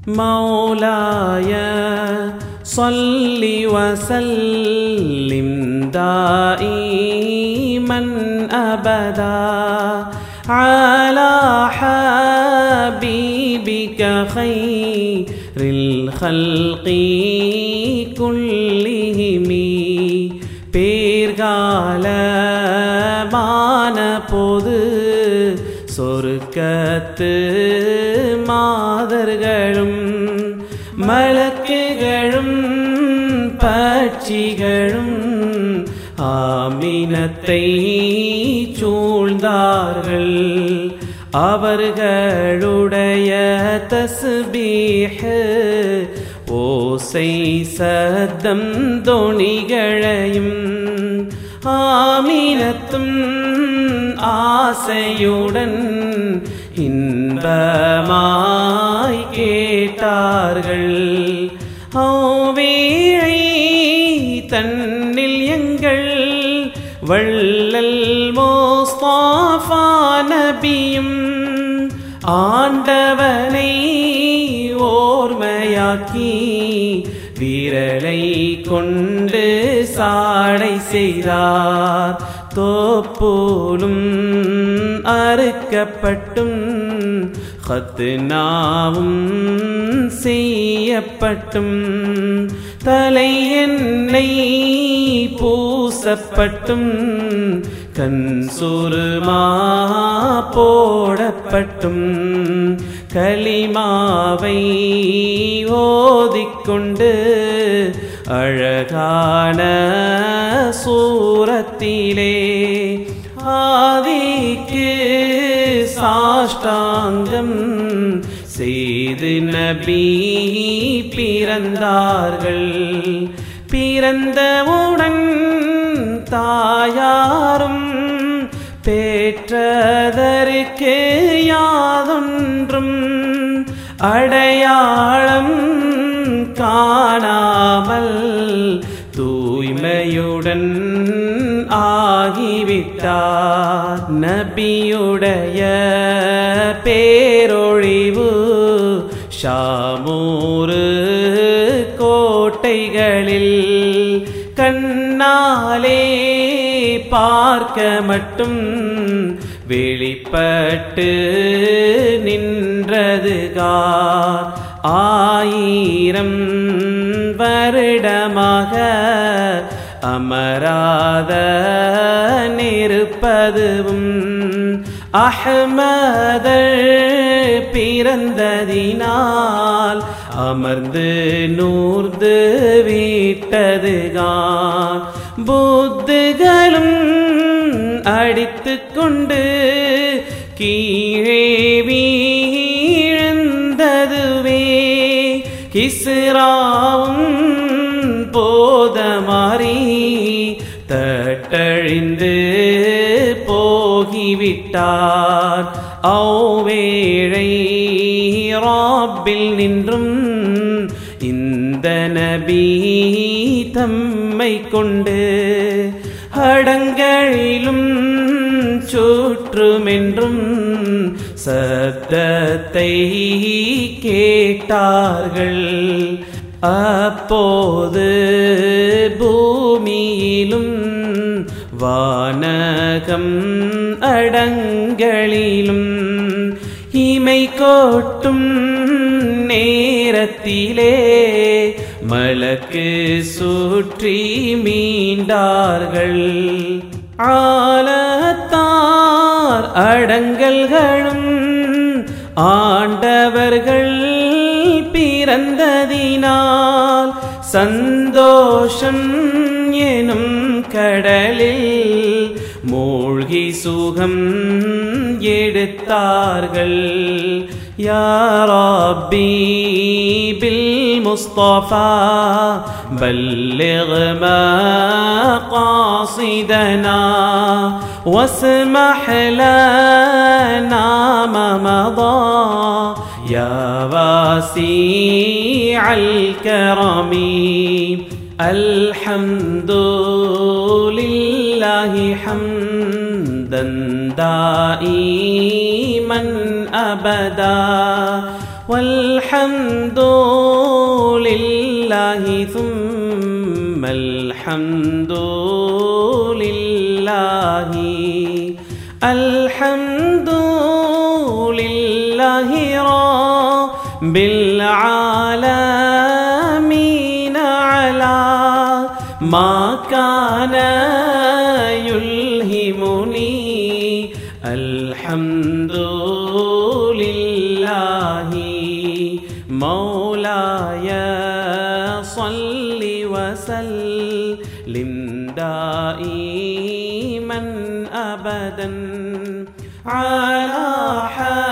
مولاي صل وسلم دائما ابدا على حبيبك خير الخلق كلهم பேர்காலமான போது சொருக்கத்து மாதர்களும் மலக்குகளும் பட்சிகளும் ஆமீனத்தை சூழ்ந்தார்கள் அவர்களுடைய தஸ்பீஹ் ஓசை சத்தம் தோணிகளையும் ஆமீனத்தும் ஆசையுடன் இன்பமாய் கேட்டார்கள் ஓவேழை தன்னில் எங்கள் வள்ளல் மோஸ்தாஃபா நபியும் ஆண்டவனை ஓர்மையாக்கி விரலை கொண்டு சாடை செய்தார் தோப்போலும் அறுக்கப்பட்டும் ஹத்துனாவும் செய்யப்பட்டும் தலை எண்ணெய் பூசப்பட்டும் கண் சுருமா போடப்பட்டும் கலிமாவை ஓதிக்கொண்டு அழகான சூரத்திலே ஆதிக்கு சாஷ்டாங்கம் செய்து நபி பிறந்தார்கள் பிறந்தவுடன் தாயாரும் பெற்றதற்கு யாதொன்றும் அடையாளம் காணாமல் தூய்மையுடன் ஆகிவிட்டார் நபியுடைய பேரொழிவு ஷாமூரு கோட்டைகளில் கண்ணாலே பார்க்க மட்டும் வெளிப்பட்டு நின்றதுகார் ஆயிரம் வருடமாக அமராத நிருப்பதுவும் அஹ்மதர் பிறந்ததினால் அமர்ந்து நூர்ந்து வீட்டதுகான் புத்துகளும் அடித்து கொண்டு கீழே வீழ்ந்ததுவே கிஸ்ராவும் போதமாறி தட்டழிந்து போகிவிட்டார் ஔவேழை ராப்பில் நின்றும் இந்த நபி தம்மை கொண்டு அடங்களிலும் சுற்றுமென்றும் சத்தத்தை கேட்டார்கள் அப்போது பூமியிலும் வானகம் அடங்களிலும் இமை கோட்டும் நேரத்திலே மலக்கு சுற்றி மீண்டார்கள் ஆலத்தார் அடங்கல்களும் ஆண்டவர்கள் பிறந்ததினால் சந்தோஷம் எனும் கடலில் மூழ்கி சுகம் எடுத்தார்கள் يا ربي بالمصطفى بلغ مقاصدنا واسمح لنا ما مضى يا واسع الكرم الحمد لله حمدا دائما ابدا والحمد لله ثم الحمد لله الحمد لله رب العالمين على ما كان يلهمني الحمد لله مولاي صل وسلم دائما ابدا على حبيبك